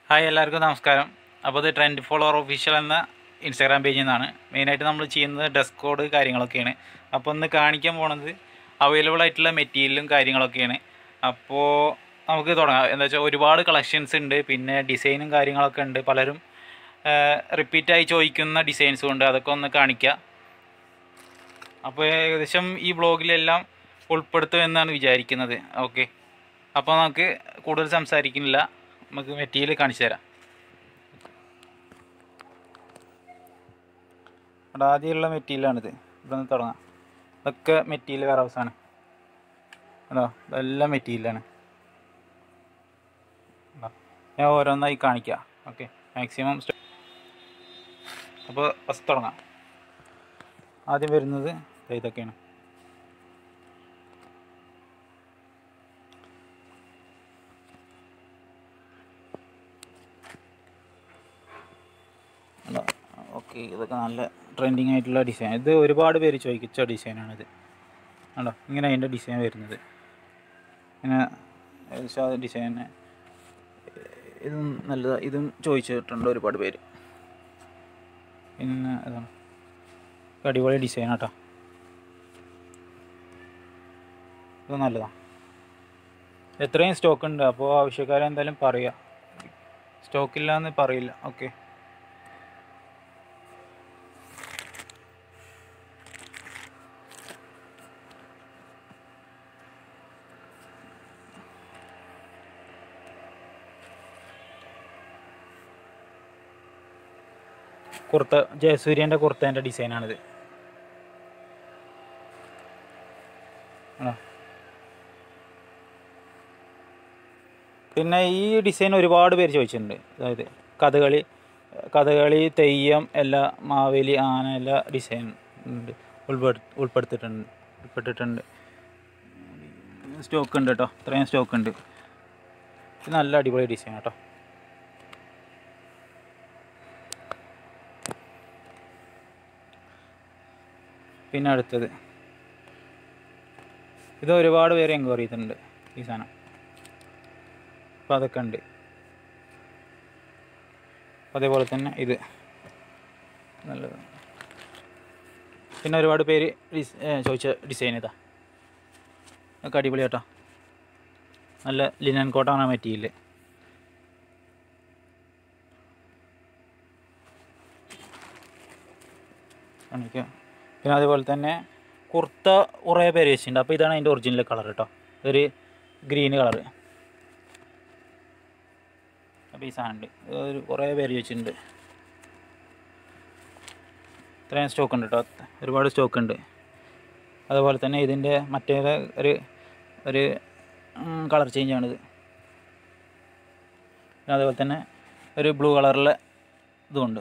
Hi എല്ലാവർക്കും നമസ്കാരം അപ്പോൾ ഇത് ട്രെൻഡ് ഫോളോവർ ഒഫീഷ്യൽ എന്ന ഇൻസ്റ്റാഗ്രാം പേജിൽ നിന്നാണ് മെയിനായിട്ട് നമ്മൾ ചെയ്യുന്നത് ഡ്രസ് കോഡ് കാര്യങ്ങളൊക്കെയാണ് അപ്പോൾ ഒന്ന് കാണിക്കാൻ പോണത് അവൈലബിൾ ആയിട്ടുള്ള മെറ്റീരിയലും കാര്യങ്ങളൊക്കെയാണ് അപ്പോൾ നമുക്ക് തുടങ്ങാം എന്താ വെച്ചാൽ ഒരുപാട് കളക്ഷൻസ് ഉണ്ട് പിന്നെ ഡിസൈനും കാര്യങ്ങളൊക്കെ ഉണ്ട് പലരും റിപ്പീറ്റായി ചോദിക്കുന്ന ഡിസൈൻസും ഉണ്ട് അതൊക്കെ ഒന്ന് കാണിക്കുക അപ്പോൾ ഏകദേശം ഈ ബ്ലോഗിലെല്ലാം ഉൾപ്പെടുത്തും എന്നാണ് വിചാരിക്കുന്നത് ഓക്കെ അപ്പോൾ നമുക്ക് കൂടുതൽ സംസാരിക്കുന്നില്ല നമുക്ക് മെറ്റീരിയൽ കാണിച്ചു തരാം ഇവിടെ ആദ്യമുള്ള മെറ്റീരിയലാണിത് ഇവിടെ നിന്ന് തുടങ്ങാം ഇതൊക്കെ മെറ്റീരിയൽ വേറെ ഹൗസാണ് അതോ ഇതെല്ലാം മെറ്റീരിയലാണ് ഞാൻ ഓരോന്നായി കാണിക്കാം ഓക്കെ മാക്സിമം അപ്പോൾ ഫസ്റ്റ് തുടങ്ങാം ആദ്യം വരുന്നത് ദേ ഇതൊക്കെയാണ് ഓക്കെ ഇതൊക്കെ നല്ല ട്രെൻഡിങ് ആയിട്ടുള്ള ഡിസൈൻ ഇത് ഒരുപാട് പേര് ചോദിച്ച ഡിസൈനാണിത് കണ്ടോ ഇങ്ങനെ അതിൻ്റെ ഡിസൈൻ വരുന്നത് ഇങ്ങനെ ഏകദേശം ഡിസൈൻ ഇതും നല്ലതാണ് ഇതും ചോദിച്ചിട്ടുണ്ട് ഒരുപാട് പേര് പിന്നെ ഇതാണ് അടിപൊളി ഡിസൈൻ കേട്ടോ ഇത് നല്ലതാണ് എത്രയും സ്റ്റോക്ക് ഉണ്ട് അപ്പോൾ ആവശ്യക്കാരെ എന്തായാലും പറയുക സ്റ്റോക്കില്ല എന്ന് പറയില്ല ഓക്കെ കുർത്ത ജയസൂര്യൻ്റെ കുർത്തേൻ്റെ ഡിസൈനാണിത് ആണോ പിന്നെ ഈ ഡിസൈൻ ഒരുപാട് പേര് ചോദിച്ചിട്ടുണ്ട് അതായത് കഥകളി കഥകളി തെയ്യം എല്ലാ മാവേലി ആന എല്ലാ ഡിസൈൻ ഉണ്ട് ഉൾപ്പെടു ഉൾപ്പെടുത്തിയിട്ടുണ്ട് ഉൾപ്പെട്ടിട്ടുണ്ട് സ്റ്റോക്ക് ഉണ്ട് കേട്ടോ ഇത്രയും സ്റ്റോക്ക് ഉണ്ട് ഇത് നല്ല അടിപൊളി ഡിസൈൻ കേട്ടോ പിന്നെ അടുത്തത് ഇത് ഒരുപാട് പേര് എൻക്വയറി ചെയ്തിട്ടുണ്ട് ഈ സാധനം അപ്പോൾ അതൊക്കെ ഉണ്ട് അതേപോലെ തന്നെ ഇത് നല്ലത് പിന്നെ ഒരുപാട് പേര് ഡിസ് ഏ, ചോദിച്ച ഡിസൈൻ ഇതാ ഒക്കെ അടിപൊളി കേട്ടോ നല്ല ലിനൻ കോട്ടാണ് മെറ്റീരിയൽ കാണിക്കാം പിന്നെ അതേപോലെ തന്നെ കുർത്ത കുറേ പേര് വെച്ചിട്ടുണ്ട് അപ്പോൾ ഇതാണ് അതിൻ്റെ ഒറിജിനൽ കളർ കേട്ടോ ഒരു ഗ്രീൻ കളർ അപ്പോൾ ഈ സാധനമുണ്ട് ഇത് ഒരു കുറേ പേര് ചോദിച്ചിട്ടുണ്ട് ഇത്രയും സ്റ്റോക്ക് ഉണ്ട് കേട്ടോ ഒരുപാട് സ്റ്റോക്ക് ഉണ്ട് അതുപോലെ തന്നെ ഇതിൻ്റെ മറ്റേ ഒരു ഒരു കളർ ചേഞ്ചാണിത് പിന്നെ അതേപോലെ തന്നെ ഒരു ബ്ലൂ കളറിലെ ഇതുമുണ്ട്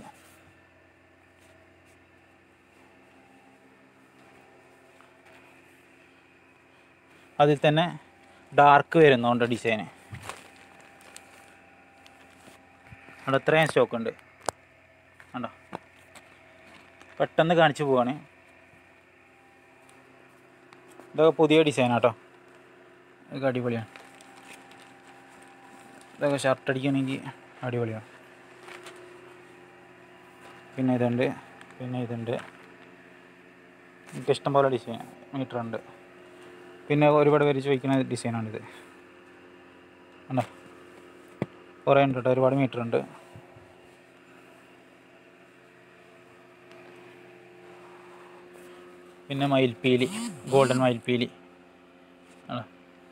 അതിൽ തന്നെ ഡാർക്ക് വരുന്നുണ്ട് ഡിസൈന് അവിടെ അത്രയും സ്റ്റോക്ക് ഉണ്ട് കണ്ടോ പെട്ടെന്ന് കാണിച്ചു പോവാണ് ഇതൊക്കെ പുതിയ ഡിസൈനാണ് കേട്ടോ ഇതൊക്കെ അടിപൊളിയാണ് ഇതൊക്കെ ഷർട്ട് അടിക്കണമെങ്കിൽ അടിപൊളിയാണ് പിന്നെ ഇതുണ്ട് പിന്നെ ഇതുണ്ട് എനിക്ക് ഇഷ്ടംപോലെ ഡിസൈൻ മീറ്റർ ഉണ്ട് പിന്നെ ഒരുപാട് പേര് ചോദിക്കുന്ന ഡിസൈനാണിത് കണ്ടോ കുറേ ഉണ്ട് കേട്ടോ ഒരുപാട് മീറ്റർ ഉണ്ട് പിന്നെ മയിൽപ്പീലി ഗോൾഡൻ മയിൽപ്പീലി ആണോ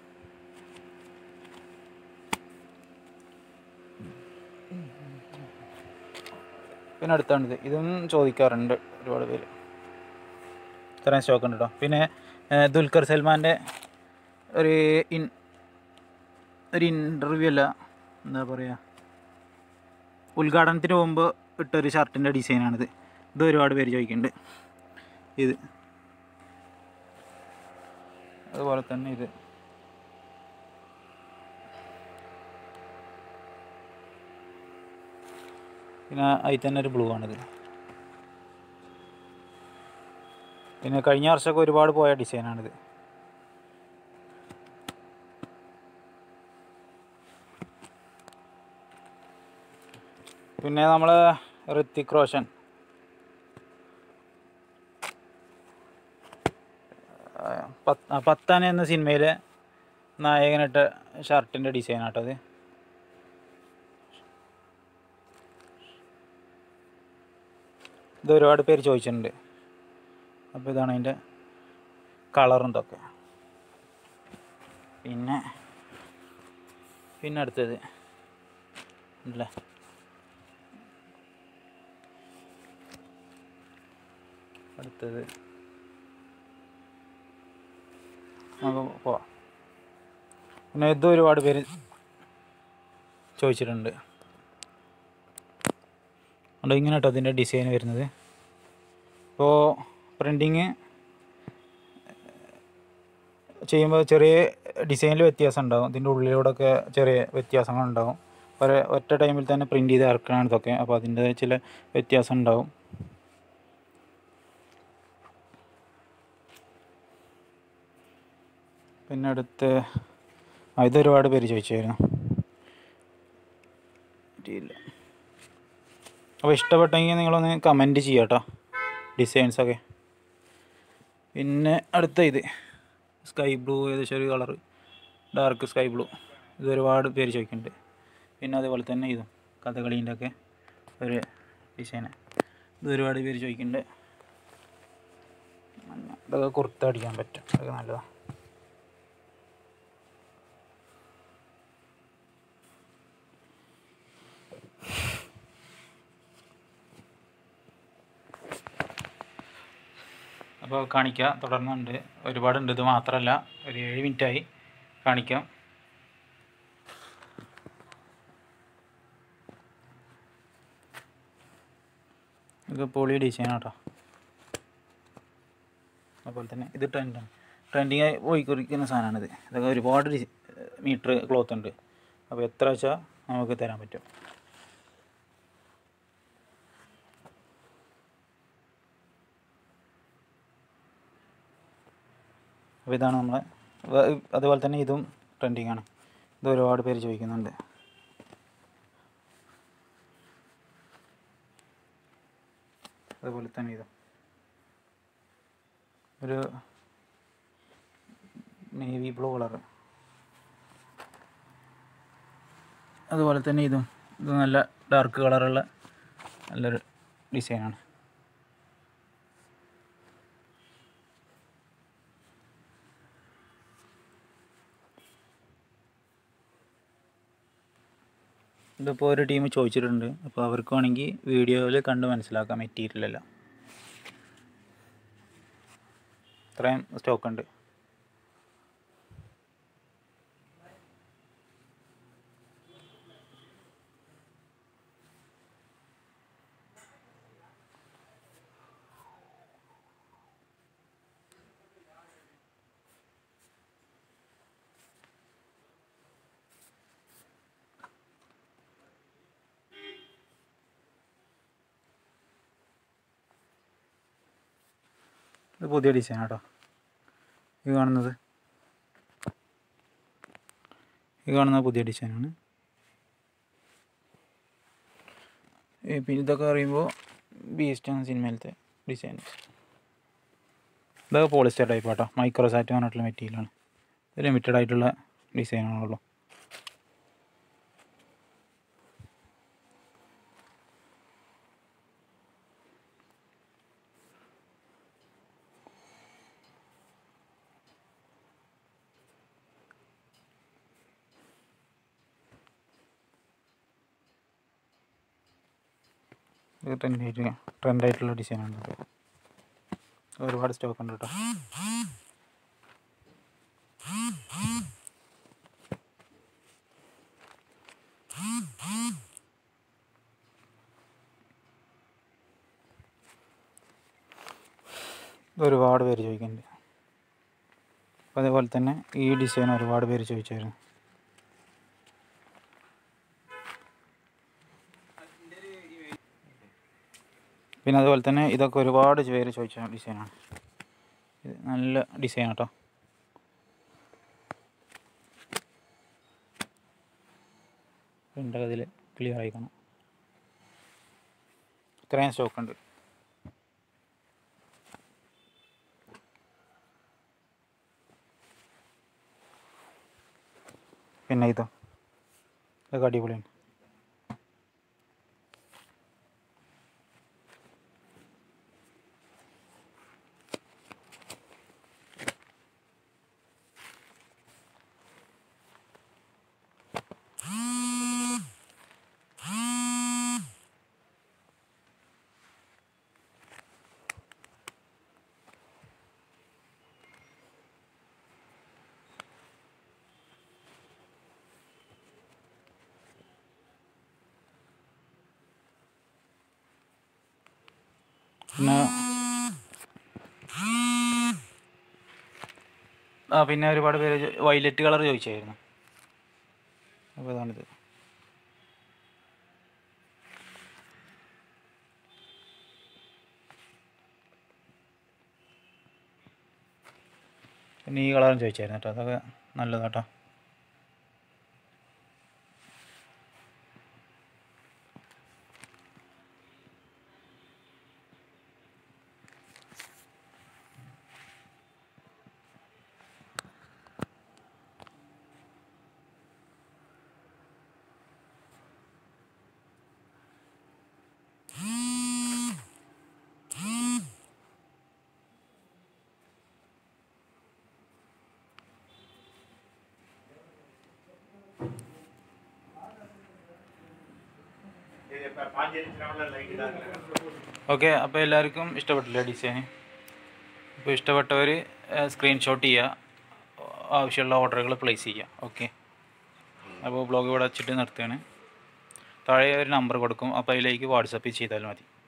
പിന്നെ അടുത്താണിത് ഇതും ചോദിക്കാറുണ്ട് ഒരുപാട് പേര് ഇത്രയും സ്റ്റോക്ക് ഉണ്ട് കേട്ടോ പിന്നെ ഏഹ്, ദുൽഖർ സൽമാൻ്റെ ഒരു ഇൻ ഒരു ഇൻ്റർവ്യൂ അല്ല എന്താ പറയുക ഉദ്ഘാടനത്തിന് മുമ്പ് ഇട്ടൊരു ഷർട്ടിൻ്റെ ഡിസൈനാണിത് ഇത് ഒരുപാട് പേര് ചോദിക്കുന്നുണ്ട് ഇത് അതുപോലെ തന്നെ ഇത് പിന്നെ അതിൽ തന്നെ ഒരു ബ്ലൂ ആണിത് പിന്നെ കഴിഞ്ഞ വർഷമൊക്കെ ഒരുപാട് പോയ ഡിസൈനാണിത് പിന്നെ നമ്മൾ ഋത്തിക് റോഷൻ ആ, പത്ത് ആ, പത്താന എന്ന സിനിമയിലെ നായകനിട്ട ഷർട്ടിൻ്റെ ഡിസൈൻ ആട്ടോ അത് ഇത് ഒരുപാട് പേര് ചോദിച്ചിട്ടുണ്ട് അപ്പോൾ ഇതാണ് അതിൻ്റെ കളറും ഇതൊക്കെ പിന്നെ പിന്നെ അടുത്തത് അല്ലേ അടുത്തത് നമുക്ക് പോവാം പിന്നെ ഇത് ഒരുപാട് പേര് ചോദിച്ചിട്ടുണ്ട് അതുകൊണ്ട് ഇങ്ങനെ കേട്ടോ അതിൻ്റെ ഡിസൈൻ വരുന്നത് ഇപ്പോൾ പ്രിൻറ്റിങ് ചെയ്യുമ്പോൾ ചെറിയ ഡിസൈനിൽ വ്യത്യാസം ഉണ്ടാവും ഇതിൻ്റെ ഉള്ളിലൂടെയൊക്കെ ചെറിയ വ്യത്യാസങ്ങളുണ്ടാവും ഒരു ഒറ്റ ടൈമിൽ തന്നെ പ്രിൻറ്റ് ചെയ്ത് ഇറക്കണതാണ് ഇതൊക്കെ അപ്പോൾ അതിൻ്റെ ചില വ്യത്യാസം ഉണ്ടാവും പിന്നെ അടുത്ത് ആ ഇത് ഒരുപാട് പേര് ചോദിച്ചായിരുന്നു ഇല്ല അപ്പോൾ ഇഷ്ടപ്പെട്ടെങ്കിൽ നിങ്ങളൊന്ന് കമൻറ്റ് ചെയ്യാം കേട്ടോ ഡിസൈൻസൊക്കെ പിന്നെ അടുത്ത ഇത് സ്കൈ ബ്ലൂ ഏകദേശം ഒരു കളർ ഡാർക്ക് സ്കൈ ബ്ലൂ ഇത് ഒരുപാട് പേര് ചോദിക്കുന്നുണ്ട് പിന്നെ അതേപോലെ തന്നെ ഇതും കഥകളീൻ്റെ ഒക്കെ ഒരു ഡിസൈന് ഇത് ഒരുപാട് പേര് ചോദിക്കുന്നുണ്ട് മഞ്ഞ. ഇതൊക്കെ കുർത്ത അടിക്കാൻ പറ്റും അതൊക്കെ നല്ലതാണ് അപ്പോൾ കാണിക്കാം തുടർന്നുണ്ട് ഒരുപാടുണ്ട് ഇത് മാത്രമല്ല ഒരു ഏഴ് മിനിറ്റായി കാണിക്കാം ഇത് പോളി ഡിസൈൻ കേട്ടോ അതുപോലെ തന്നെ ഇത് ട്രെൻഡാണ് ട്രെൻഡിങ് ആയി പോയിക്കൊണ്ടിരിക്കുന്ന സാധനമാണിത് ഇതൊക്കെ ഒരുപാട് മീറ്റർ ക്ലോത്ത് ഉണ്ട് അപ്പോൾ എത്ര വെച്ചാൽ നമുക്ക് തരാൻ പറ്റും അപ്പോൾ ഇതാണ് നമ്മൾ അതുപോലെ തന്നെ ഇതും ട്രെൻഡിങ് ആണ് ഇത് ഒരുപാട് പേര് ചോദിക്കുന്നുണ്ട് അതുപോലെ തന്നെ ഇതും ഒരു നേവി ബ്ലൂ കളർ അതുപോലെ തന്നെ ഇതും ഇത് നല്ല ഡാർക്ക് കളറുള്ള നല്ലൊരു ഡിസൈനാണ് ഇതിപ്പോൾ ഒരു ടീം ചോദിച്ചിട്ടുണ്ട് അപ്പോൾ അവർക്ക് വേണമെങ്കിൽ വീഡിയോയിൽ കണ്ട് മനസ്സിലാക്കാം മെറ്റീരിയലെല്ലാം ഇത്രയും സ്റ്റോക്ക് ഉണ്ട് ഇത് പുതിയ ഡിസൈൻ കേട്ടോ ഈ കാണുന്നത് ഈ കാണുന്ന പുതിയ ഡിസൈനാണ് ഏ, പിന്നെ ഇതൊക്കെ പറയുമ്പോൾ ബീസ്റ്റാണ് സിനിമയിലത്തെ ഡിസൈൻ ഇതൊക്കെ പോളിസ്റ്റർ ടൈപ്പ് കേട്ടോ മൈക്രോസാറ്റ് പറഞ്ഞിട്ടുള്ള മെറ്റീരിയലാണ് ഇത് ലിമിറ്റഡ് ആയിട്ടുള്ള ഡിസൈനാണുള്ളൂ ഇത് ട്രെൻഡ് ആയിട്ട് ട്രെൻഡ് ആയിട്ടുള്ള ഡിസൈനാണ് ഇത് ഒരുപാട് സ്റ്റോക്ക് ഉണ്ട് കേട്ടോ ഇത് ഒരുപാട് പേര് ചോദിക്കുന്നുണ്ട് അപ്പോൾ അതേപോലെ തന്നെ ഈ ഡിസൈൻ ഒരുപാട് പേര് ചോദിച്ചായിരുന്നു പിന്നെ അതുപോലെ തന്നെ ഇതൊക്കെ ഒരുപാട് പേര് ചോദിച്ച ഡിസൈനാണ് ഇത് നല്ല ഡിസൈൻ കേട്ടോ പ്രിൻ്റൊക്കെ ഇതിൽ ക്ലിയർ ആയിക്കണം ഇത്രയും സ്റ്റോക്ക് ഉണ്ട് പിന്നെ ഇതോ ഇതൊക്കെ അടിപൊളിയാണ് പിന്നെ ആ പിന്നെ ഒരുപാട് പേര് വൈലറ്റ് കളർ ചോദിച്ചായിരുന്നു അപ്പോൾ ഇതാണിത് പിന്നെ ഈ കളറും ചോദിച്ചായിരുന്നു കേട്ടോ അതൊക്കെ നല്ലതാട്ടോ ഓക്കെ അപ്പോൾ എല്ലാവർക്കും ഇഷ്ടപ്പെട്ടില്ല ഡിസൈൻ അപ്പോൾ ഇഷ്ടപ്പെട്ടവർ സ്ക്രീൻഷോട്ട് ചെയ്യുക ആവശ്യമുള്ള ഓർഡറുകൾ പ്ലേസ് ചെയ്യുക ഓക്കെ അപ്പോൾ ബ്ലോഗ് ഇവിടെ വെച്ചിട്ട് നിർത്തുകയാണ് താഴെ ഒരു നമ്പർ കൊടുക്കും അപ്പോൾ അതിലേക്ക് വാട്സപ്പ് ചെയ്താൽ മതി